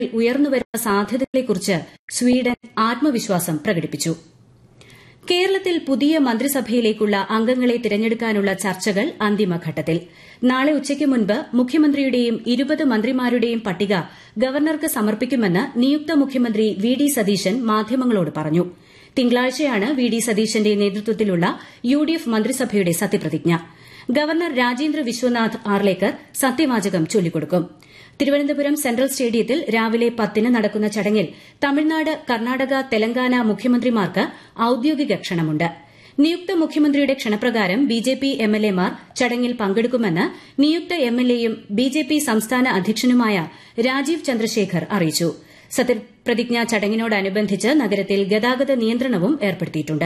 ഉയർന്നുവരുന്ന സാധ്യതകളെക്കുറിച്ച് സ്വീഡൻ ആത്മവിശ്വാസം പ്രകടിപ്പിച്ചു കേരളത്തിൽ പുതിയ മന്ത്രിസഭയിലേക്കുള്ള അംഗങ്ങളെ തിരഞ്ഞെടുക്കാനുള്ള ചർച്ചകൾ അന്തിമഘട്ടത്തിൽ നാളെ ഉച്ചയ്ക്ക് മുൻപ് മുഖ്യമന്ത്രിയുടെയും ഇരുപത് മന്ത്രിമാരുടെയും പട്ടിക ഗവർണർക്ക് സമർപ്പിക്കുമെന്ന് നിയുക്ത മുഖ്യമന്ത്രി വി ഡി സതീശൻ മാധ്യമങ്ങളോട് പറഞ്ഞു തിങ്കളാഴ്ചയാണ് വി ഡി സതീശന്റെ നേതൃത്വത്തിലുള്ള യു ഡി എഫ് മന്ത്രിസഭയുടെ സത്യപ്രതിജ്ഞ ഗവർണർ രാജേന്ദ്ര വിശ്വനാഥ് ആർലേക്കർ സത്യവാചകം ചൊല്ലിക്കൊടുക്കും തിരുവനന്തപുരം സെൻട്രൽ സ്റ്റേഡിയത്തിൽ രാവിലെ പത്തിന് നടക്കുന്ന ചടങ്ങിൽ തമിഴ്നാട് കർണാടക തെലങ്കാന മുഖ്യമന്ത്രിമാർക്ക് ഔദ്യോഗിക ക്ഷണമുണ്ട് നിയുക്ത മുഖ്യമന്ത്രിയുടെ ക്ഷണപ്രകാരം ബിജെപി എംഎൽഎമാർ ചടങ്ങിൽ പങ്കെടുക്കുമെന്ന് നിയുക്ത എംഎൽഎയും ബിജെപി സംസ്ഥാന അധ്യക്ഷനുമായ രാജീവ് ചന്ദ്രശേഖർ അറിയിച്ചു സത്യപ്രതിജ്ഞാ ചടങ്ങിനോടനുബന്ധിച്ച് നഗരത്തിൽ ഗതാഗത നിയന്ത്രണവും ഏർപ്പെടുത്തിയിട്ടുണ്ട്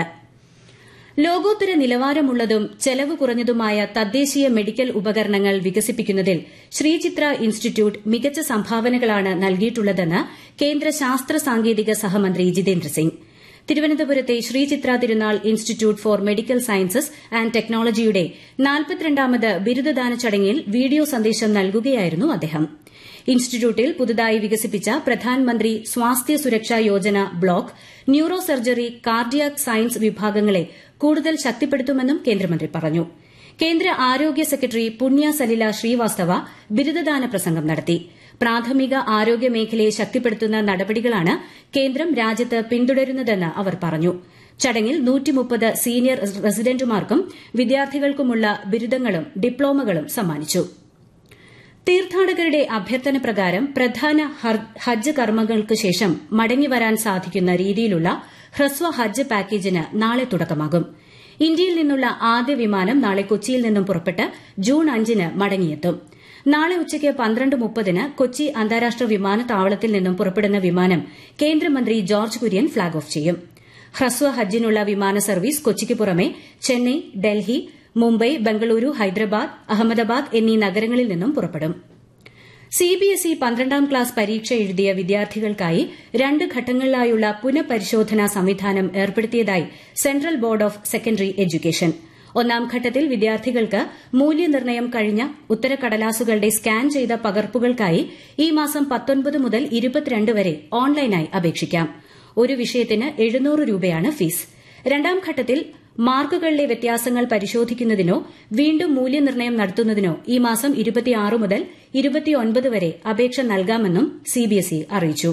ലോകോത്തര നിലവാരമുള്ളതും ചെലവ് കുറഞ്ഞതുമായ തദ്ദേശീയ മെഡിക്കൽ ഉപകരണങ്ങൾ വികസിപ്പിക്കുന്നതിൽ ശ്രീചിത്ര ഇൻസ്റ്റിറ്റ്യൂട്ട് മികച്ച സംഭാവനകളാണ് നൽകിയിട്ടുള്ളതെന്ന് കേന്ദ്ര ശാസ്ത്ര സാങ്കേതിക സഹമന്ത്രി ജിതേന്ദ്ര സിംഗ് തിരുവനന്തപുരത്തെ Sree Chitra Tirunal institute for medical sciences and ടെക്നോളജിയുടെ നാൽപ്പത്തിരണ്ടാമത് ബിരുദദാന ചടങ്ങിൽ വീഡിയോ സന്ദേശം നൽകുകയായിരുന്നു അദ്ദേഹം ഇൻസ്റ്റിറ്റ്യൂട്ടിൽ പുതുതായി വികസിപ്പിച്ച Pradhan Mantri Swasthya Suraksha Yojana block neuro surgery cardiac science വിഭാഗങ്ങളെ കൂടുതൽ ശക്തിപ്പെടുത്തുമെന്നും കേന്ദ്രമന്ത്രി പറഞ്ഞു കേന്ദ്ര ആരോഗ്യ സെക്രട്ടറി പുണ്യ സലില ശ്രീവാസ്തവ ബിരുദദാന പ്രസംഗം നടത്തി പ്രാഥമിക ആരോഗ്യ മേഖലയെ ശക്തിപ്പെടുത്തുന്ന നടപടികളാണ് കേന്ദ്രം രാജ്യത്ത് പിന്തുടരുന്നതെന്ന് അവർ പറഞ്ഞു ചടങ്ങിൽ സീനിയർ റസിഡന്റുമാർക്കും വിദ്യാർത്ഥികൾക്കുമുള്ള ബിരുദങ്ങളും ഡിപ്ലോമകളും സമ്മാനിച്ചു തീർത്ഥാടകരുടെ അഭ്യർത്ഥന പ്രകാരം പ്രധാന ഹജ്ജ് കർമ്മങ്ങൾക്ക് ശേഷം മടങ്ങിവരാൻ സാധിക്കുന്ന രീതിയിലുള്ള ഹ്രസ്വ ഹജ്ജ് പാക്കേജിന് നാളെ തുടക്കമാകും ഇന്ത്യയിൽ നിന്നുള്ള ആദ്യ വിമാനം നാളെ കൊച്ചിയിൽ നിന്നും പുറപ്പെട്ട് ജൂൺ അഞ്ചിന് മടങ്ങിയെത്തും നാളെ ഉച്ചയ്ക്ക് പന്ത്രണ്ട് മുപ്പതിന് കൊച്ചി അന്താരാഷ്ട്ര വിമാനത്താവളത്തിൽ നിന്നും പുറപ്പെടുന്ന വിമാനം കേന്ദ്രമന്ത്രി ജോർജ് കുര്യൻ ഫ്ളാഗ് ഓഫ് ചെയ്യും ഹ്രസ്വ ഹജ്ജിനുള്ള വിമാന സർവീസ് കൊച്ചിക്ക് പുറമെ ചെന്നൈ ഡൽഹി മുംബൈ ബംഗളൂരു ഹൈദരാബാദ് അഹമ്മദാബാദ് എന്നീ നഗരങ്ങളിൽ നിന്നും പുറപ്പെടും സിബിഎസ്ഇ പന്ത്രണ്ടാം ക്ലാസ് പരീക്ഷ എഴുതിയ വിദ്യാർത്ഥികൾക്കായി രണ്ട് ഘട്ടങ്ങളിലായുള്ള പുനഃപരിശോധനാ സംവിധാനം ഏർപ്പെടുത്തിയതായി central board of secondary education ഒന്നാം ഘട്ടത്തിൽ വിദ്യാർത്ഥികൾക്ക് മൂല്യനിർണ്ണയം കഴിഞ്ഞ ഉത്തരക്കടലാസുകളുടെ സ്കാൻ ചെയ്ത പകർപ്പുകൾക്കായി ഈ മാസം പത്തൊൻപത് മുതൽ ഇരുപത്തിരണ്ട് വരെ ഓൺലൈനായി അപേക്ഷിക്കാം ഒരു വിഷയത്തിന് എഴുന്നൂറ് രൂപയാണ് ഫീസ് രണ്ടാം ഘട്ടത്തിൽ മാർക്കുകളിലെ വ്യത്യാസങ്ങൾ പരിശോധിക്കുന്നതിനോ വീണ്ടും മൂല്യനിർണ്ണയം നടത്തുന്നതിനോ ഈ മാസം ഇരുപത്തിയാറ് മുതൽ ഇരുപത്തിയൊൻപത് വരെ അപേക്ഷ നൽകാമെന്നും സിബിഎസ്ഇ അറിയിച്ചു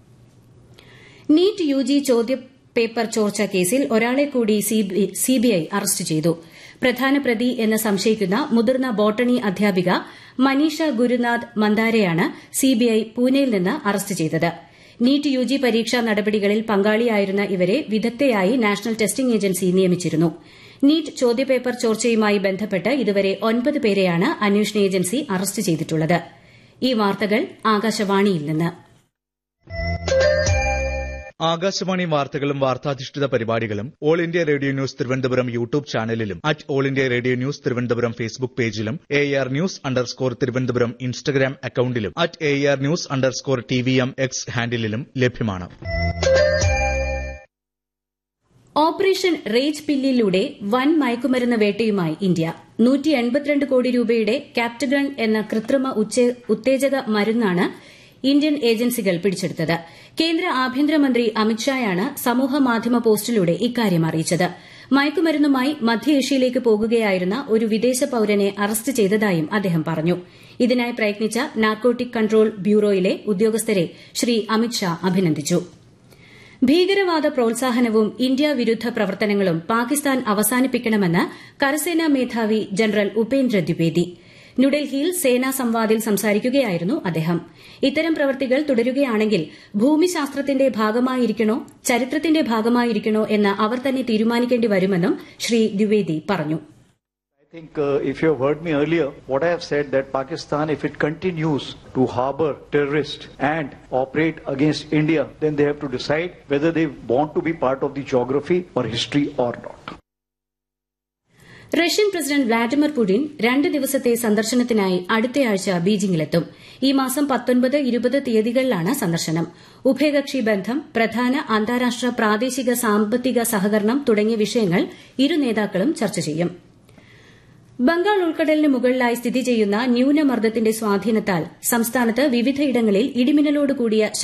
നീറ്റ് യുജി ചോദ്യപേപ്പർ ചോർച്ച കേസിൽ ഒരാളെ കൂടി സിബിഐ അറസ്റ്റ് ചെയ്തു പ്രധാന പ്രതി എന്ന് സംശയിക്കുന്ന മുതിർന്ന ബോട്ടണി അധ്യാപിക മനീഷ ഗുരുനാഥ് മന്ദാരെയാണ് സിബിഐ പൂനെയിൽ നിന്ന് അറസ്റ്റ് ചെയ്തത് നീറ്റ് യുജി പരീക്ഷാ നടപടികളിൽ പങ്കാളിയായിരുന്ന ഇവരെ വിദഗ്ധയായി നാഷണൽ ടെസ്റ്റിംഗ് ഏജൻസി നിയമിച്ചിരുന്നു നീറ്റ് ചോദ്യപേപ്പർ ചോർച്ചയുമായി ബന്ധപ്പെട്ട് ഇതുവരെ ഒൻപത് പേരെയാണ് അന്വേഷണ ഏജൻസി അറസ്റ്റ് ചെയ്തിട്ടുള്ളത് ഈ വാർത്തകൾ ആകാശവാണിയിൽ നിന്ന് ആകാശവാണി വാർത്തകളും വാർത്താധിഷ്ഠിത പരിപാടികളും all India radio news Thiruvananthapuram YouTube ചാനലിലും at all India radio news Thiruvananthapuram Facebook പേജിലും A R news underscore Thiruvananthapuram Instagram അക്കൌണ്ടിലും at A R news underscore T V M X ഹാൻഡിലും ലഭ്യമാണ് ഓപ്പറേഷൻ റേജ് പില്ലിലൂടെ വൻ മയക്കുമരുന്ന് വേട്ടയുമായി ഇന്ത്യ കോടി രൂപയുടെ ക്യാപ്റ്റഗൺ എന്ന കൃത്രിമ ഉത്തേജക മരുന്നാണ് ഇന്ത്യൻ ഏജൻസികൾ പിടിച്ചെടുത്തത് കേന്ദ്ര ആഭ്യന്തരമന്ത്രി അമിത്ഷായാണ് സമൂഹമാധ്യമ പോസ്റ്റിലൂടെ ഇക്കാര്യം അറിയിച്ചത് മയക്കുമരുന്നുമായി മധ്യേഷ്യയിലേക്ക് പോകുകയായിരുന്ന ഒരു വിദേശ പൌരനെ അറസ്റ്റ് ചെയ്തതായും അദ്ദേഹം പറഞ്ഞു ഇതിനായി പ്രയത്നിച്ച നാർക്കോട്ടിക് കൺട്രോൾ ബ്യൂറോയിലെ ഉദ്യോഗസ്ഥരെ ശ്രീ അമിത്ഷാ അഭിനന്ദിച്ചു ഭീകരവാദ പ്രോത്സാഹനവും ഇന്ത്യ വിരുദ്ധ പ്രവർത്തനങ്ങളും പാകിസ്ഥാൻ അവസാനിപ്പിക്കണമെന്ന് കരസേനാ മേധാവി ജനറൽ ഉപേന്ദ്ര ദ്വിവേദി ന്യൂഡൽഹിയിൽ സേനാ സംവാദിൽ സംസാരിക്കുകയായിരുന്നു അദ്ദേഹം ഇത്തരം പ്രവൃത്തികൾ തുടരുകയാണെങ്കിൽ ഭൂമിശാസ്ത്രത്തിന്റെ ഭാഗമായിരിക്കണോ ചരിത്രത്തിന്റെ ഭാഗമായിരിക്കണോ എന്ന് അവർ തന്നെ തീരുമാനിക്കേണ്ടി വരുമെന്നും ശ്രീ ദ്വിവേദി പറഞ്ഞു I think uh, if you have heard me earlier, what I have said that Pakistan, if it continues to harbor terrorists and operate against India, then they have to decide whether they want to be part of the geography or history or not. Russian president Vladimir Putin രണ്ട് ദിവസത്തെ സന്ദർശനത്തിനായി അടുത്തയാഴ്ച ബീജിംഗിലെത്തും ഈ മാസം പത്തൊൻപത് ഇരുപത് തീയതികളിലാണ് സന്ദർശനം ഉഭയകക്ഷി ബന്ധം പ്രധാന അന്താരാഷ്ട്ര പ്രാദേശിക സാമ്പത്തിക സഹകരണം തുടങ്ങിയ വിഷയങ്ങൾ ഇരു നേതാക്കളും ചർച്ച ചെയ്യും ബംഗാൾ ഉൾക്കടലിന് മുകളിലായി സ്ഥിതി ചെയ്യുന്ന ന്യൂനമർദ്ദത്തിന്റെ സ്വാധീനത്താൽ സംസ്ഥാനത്ത് വിവിധയിടങ്ങളിൽ ഇടിമിന്നലോട് കൂടിയ